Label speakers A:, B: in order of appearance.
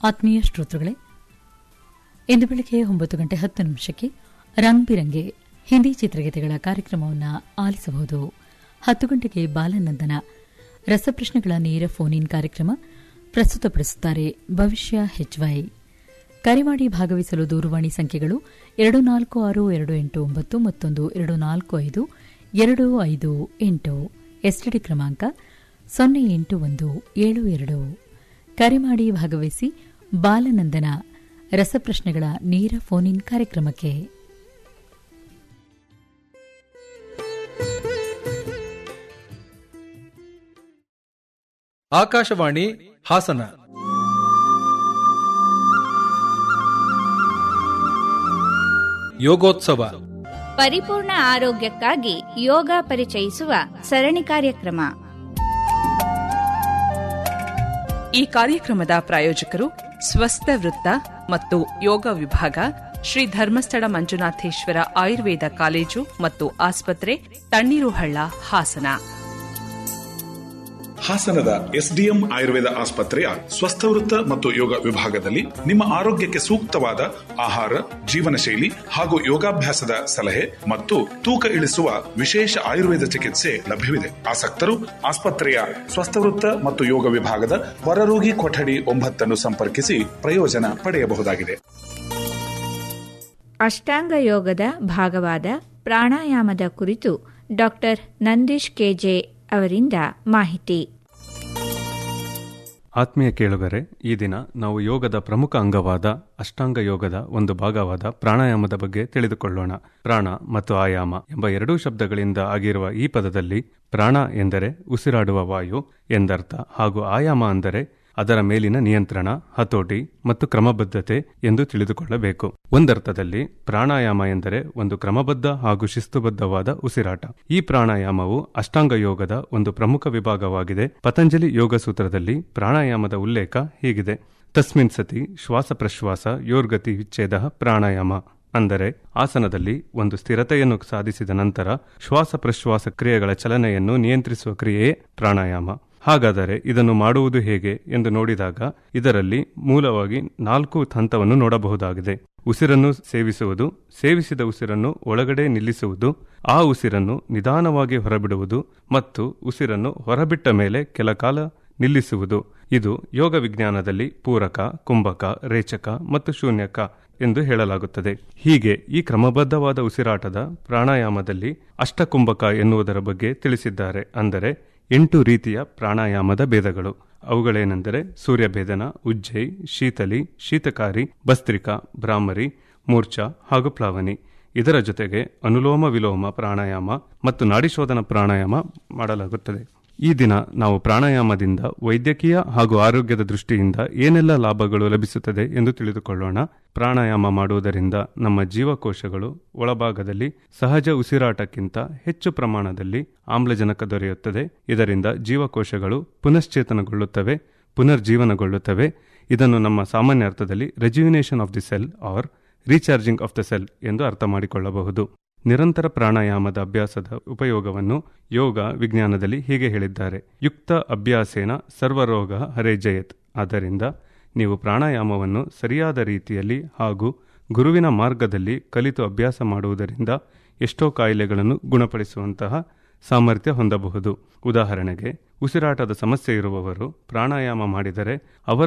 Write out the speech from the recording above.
A: ಆತ್ಮೀಯ ಶ್ರೋತೃಗಳೇ ಇಂದು ಬೆಳಗ್ಗೆ ಒಂಬತ್ತು ಗಂಟೆ ಹತ್ತು ನಿಮಿಷಕ್ಕೆ ರಂಗ್ ಬಿರಂಗೆ ಹಿಂದಿ ಚಿತ್ರಗೀತೆಗಳ ಕಾರ್ಯಕ್ರಮವನ್ನು ಆಲಿಸಬಹುದು ಹತ್ತು ಗಂಟೆಗೆ ಬಾಲನಂದನ ರಸಪ್ರಶ್ನೆಗಳ ನೇರ ಫೋನ್ ಇನ್ ಕಾರ್ಯಕ್ರಮ ಪ್ರಸ್ತುತಪಡಿಸುತ್ತಾರೆ ಭವಿಷ್ಯ ಹೆಚ್ವೈ ಕರೆ ಮಾಡಿ ಭಾಗವಹಿಸಲು ದೂರವಾಣಿ ಸಂಖ್ಯೆಗಳು ಎರಡು ನಾಲ್ಕು ಆರು ಎರಡು ಎಂಟು ಒಂಬತ್ತು ಮತ್ತೊಂದು ಎರಡು ನಾಲ್ಕು ಐದು ಎರಡು ಐದು ಎಂಟು ಎಸ್ಟಿಡಿ ಕ್ರಮಾಂಕ ಸೊನ್ನೆ ಎಂಟು ಒಂದು ಏಳು ಎರಡು ಕರೆ ಮಾಡಿ ಭಾಗವಹಿಸಿ ಬಾಲನಂದನ ರಸಪ್ರಶ್ನೆಗಳ ನೇರ ಫೋನ್ ಇನ್ ಕಾರ್ಯಕ್ರಮಕ್ಕೆ
B: ಆಕಾಶವಾಣಿ ಹಾಸನ ಯೋಗೋತ್ಸವ
C: ಪರಿಪೂರ್ಣ ಆರೋಗ್ಯಕ್ಕಾಗಿ ಯೋಗ ಪರಿಚಯಿಸುವ ಸರಣಿ ಕಾರ್ಯಕ್ರಮ
D: ಈ ಕಾರ್ಯಕ್ರಮದ ಪ್ರಾಯೋಜಕರು ಸ್ವಸ್ಥ ವೃತ್ತ ಮತ್ತು ಯೋಗ ವಿಭಾಗ ಶ್ರೀ ಧರ್ಮಸ್ಥಳ ಮಂಜುನಾಥೇಶ್ವರ ಆಯುರ್ವೇದ ಕಾಲೇಜು ಮತ್ತು ಆಸ್ಪತ್ರೆ ತಣ್ಣೀರುಹಳ್ಳ ಹಾಸನ
E: ಹಾಸನದ ಎಸ್ಡಿಎಂ ಆಯುರ್ವೇದ ಆಸ್ಪತ್ರೆಯ ಸ್ವಸ್ಥವೃತ್ತ ಮತ್ತು ಯೋಗ ವಿಭಾಗದಲ್ಲಿ ನಿಮ್ಮ ಆರೋಗ್ಯಕ್ಕೆ ಸೂಕ್ತವಾದ ಆಹಾರ ಜೀವನ ಶೈಲಿ ಹಾಗೂ ಯೋಗಾಭ್ಯಾಸದ ಸಲಹೆ ಮತ್ತು ತೂಕ ಇಳಿಸುವ ವಿಶೇಷ ಆಯುರ್ವೇದ ಚಿಕಿತ್ಸೆ ಲಭ್ಯವಿದೆ ಆಸಕ್ತರು ಆಸ್ಪತ್ರೆಯ ಸ್ವಸ್ಥವೃತ್ತ ಮತ್ತು ಯೋಗ ವಿಭಾಗದ ಹೊರರೋಗಿ ಕೊಠಡಿ ಒಂಬತ್ತನ್ನು ಸಂಪರ್ಕಿಸಿ ಪ್ರಯೋಜನ ಪಡೆಯಬಹುದಾಗಿದೆ
C: ಅಷ್ಟಾಂಗ ಯೋಗದ ಭಾಗವಾದ ಪ್ರಾಣಾಯಾಮದ ಕುರಿತು ಡಾಕ್ಟರ್ ನಂದೀಶ್ ಕೆಜೆ ಅವರಿಂದ ಮಾಹಿತಿ
F: ಆತ್ಮೀಯ ಕೇಳುಗರೆ ಈ ದಿನ ನಾವು ಯೋಗದ ಪ್ರಮುಖ ಅಂಗವಾದ ಅಷ್ಟಾಂಗ ಯೋಗದ ಒಂದು ಭಾಗವಾದ ಪ್ರಾಣಾಯಾಮದ ಬಗ್ಗೆ ತಿಳಿದುಕೊಳ್ಳೋಣ ಪ್ರಾಣ ಮತ್ತು ಆಯಾಮ ಎಂಬ ಎರಡೂ ಶಬ್ದಗಳಿಂದ ಆಗಿರುವ ಈ ಪದದಲ್ಲಿ ಪ್ರಾಣ ಎಂದರೆ ಉಸಿರಾಡುವ ವಾಯು ಎಂದರ್ಥ ಹಾಗೂ ಆಯಾಮ ಅಂದರೆ ಅದರ ಮೇಲಿನ ನಿಯಂತ್ರಣ ಹತೋಟಿ ಮತ್ತು ಕ್ರಮಬದ್ಧತೆ ಎಂದು ತಿಳಿದುಕೊಳ್ಳಬೇಕು ಒಂದರ್ಥದಲ್ಲಿ ಪ್ರಾಣಾಯಾಮ ಎಂದರೆ ಒಂದು ಕ್ರಮಬದ್ಧ ಹಾಗೂ ಶಿಸ್ತುಬದ್ಧವಾದ ಉಸಿರಾಟ ಈ ಪ್ರಾಣಾಯಾಮವು ಅಷ್ಟಾಂಗ ಯೋಗದ ಒಂದು ಪ್ರಮುಖ ವಿಭಾಗವಾಗಿದೆ ಪತಂಜಲಿ ಯೋಗ ಸೂತ್ರದಲ್ಲಿ ಪ್ರಾಣಾಯಾಮದ ಉಲ್ಲೇಖ ಹೀಗಿದೆ ತಸ್ಮಿನ್ ಸತಿ ಶ್ವಾಸ ಪ್ರಶ್ವಾಸ ಯೋರ್ಗತಿ ವಿಚ್ಛೇದ ಪ್ರಾಣಾಯಾಮ ಅಂದರೆ ಆಸನದಲ್ಲಿ ಒಂದು ಸ್ಥಿರತೆಯನ್ನು ಸಾಧಿಸಿದ ನಂತರ ಶ್ವಾಸ ಪ್ರಶ್ವಾಸ ಕ್ರಿಯೆಗಳ ಚಲನೆಯನ್ನು ನಿಯಂತ್ರಿಸುವ ಕ್ರಿಯೆಯೇ ಪ್ರಾಣಾಯಾಮ ಹಾಗಾದರೆ ಇದನ್ನು ಮಾಡುವುದು ಹೇಗೆ ಎಂದು ನೋಡಿದಾಗ ಇದರಲ್ಲಿ ಮೂಲವಾಗಿ ನಾಲ್ಕು ಹಂತವನ್ನು ನೋಡಬಹುದಾಗಿದೆ ಉಸಿರನ್ನು ಸೇವಿಸುವುದು ಸೇವಿಸಿದ ಉಸಿರನ್ನು ಒಳಗಡೆ ನಿಲ್ಲಿಸುವುದು ಆ ಉಸಿರನ್ನು ನಿಧಾನವಾಗಿ ಹೊರಬಿಡುವುದು ಮತ್ತು ಉಸಿರನ್ನು ಹೊರಬಿಟ್ಟ ಮೇಲೆ ಕೆಲ ಕಾಲ ನಿಲ್ಲಿಸುವುದು ಇದು ಯೋಗ ವಿಜ್ಞಾನದಲ್ಲಿ ಪೂರಕ ಕುಂಭಕ ರೇಚಕ ಮತ್ತು ಶೂನ್ಯಕ ಎಂದು ಹೇಳಲಾಗುತ್ತದೆ ಹೀಗೆ ಈ ಕ್ರಮಬದ್ಧವಾದ ಉಸಿರಾಟದ ಪ್ರಾಣಾಯಾಮದಲ್ಲಿ ಅಷ್ಟಕುಂಭಕ ಎನ್ನುವುದರ ಬಗ್ಗೆ ತಿಳಿಸಿದ್ದಾರೆ ಅಂದರೆ ಎಂಟು ರೀತಿಯ ಪ್ರಾಣಾಯಾಮದ ಭೇದಗಳು ಅವುಗಳೇನೆಂದರೆ ಸೂರ್ಯಭೇದನ ಉಜ್ಜೈ ಶೀತಲಿ ಶೀತಕಾರಿ ಭಸ್ತ್ರಿಕಾ ಭ್ರಾಮರಿ ಮೂರ್ಛಾ ಹಾಗೂ ಪ್ಲಾವನಿ ಇದರ ಜೊತೆಗೆ ಅನುಲೋಮ ವಿಲೋಮ ಪ್ರಾಣಾಯಾಮ ಮತ್ತು ನಾಡಿಶೋಧನ ಪ್ರಾಣಾಯಾಮ ಮಾಡಲಾಗುತ್ತದೆ ಈ ದಿನ ನಾವು ಪ್ರಾಣಾಯಾಮದಿಂದ ವೈದ್ಯಕೀಯ ಹಾಗೂ ಆರೋಗ್ಯದ ದೃಷ್ಟಿಯಿಂದ ಏನೆಲ್ಲ ಲಾಭಗಳು ಲಭಿಸುತ್ತದೆ ಎಂದು ತಿಳಿದುಕೊಳ್ಳೋಣ ಪ್ರಾಣಾಯಾಮ ಮಾಡುವುದರಿಂದ ನಮ್ಮ ಜೀವಕೋಶಗಳು ಒಳಭಾಗದಲ್ಲಿ ಸಹಜ ಉಸಿರಾಟಕ್ಕಿಂತ ಹೆಚ್ಚು ಪ್ರಮಾಣದಲ್ಲಿ ಆಮ್ಲಜನಕ ದೊರೆಯುತ್ತದೆ ಇದರಿಂದ ಜೀವಕೋಶಗಳು ಪುನಶ್ಚೇತನಗೊಳ್ಳುತ್ತವೆ ಪುನರ್ಜೀವನಗೊಳ್ಳುತ್ತವೆ ಇದನ್ನು ನಮ್ಮ ಸಾಮಾನ್ಯ ಅರ್ಥದಲ್ಲಿ rejuvenation of the cell or recharging of the cell ಎಂದು ಅರ್ಥ ಮಾಡಿಕೊಳ್ಳಬಹುದು ನಿರಂತರ ಪ್ರಾಣಾಯಾಮದ ಅಭ್ಯಾಸದ ಉಪಯೋಗವನ್ನು ಯೋಗ ವಿಜ್ಞಾನದಲ್ಲಿ ಹೀಗೆ ಹೇಳಿದ್ದಾರೆ ಯುಕ್ತ ಅಭ್ಯಾಸೇನ ಸರ್ವರೋಗ ಹರೇ ಜಯತ್ ಆದ್ದರಿಂದ ನೀವು ಪ್ರಾಣಾಯಾಮವನ್ನು ಸರಿಯಾದ ರೀತಿಯಲ್ಲಿ ಹಾಗೂ ಗುರುವಿನ ಮಾರ್ಗದಲ್ಲಿ ಕಲಿತು ಅಭ್ಯಾಸ ಮಾಡುವುದರಿಂದ ಎಷ್ಟೋ ಕಾಯಿಲೆಗಳನ್ನು ಗುಣಪಡಿಸುವಂತಹ ಸಾಮರ್ಥ್ಯ ಹೊಂದಬಹುದು ಉದಾಹರಣೆಗೆ ಉಸಿರಾಟದ ಸಮಸ್ಯೆ ಇರುವವರು ಪ್ರಾಣಾಯಾಮ ಮಾಡಿದರೆ ಅವರ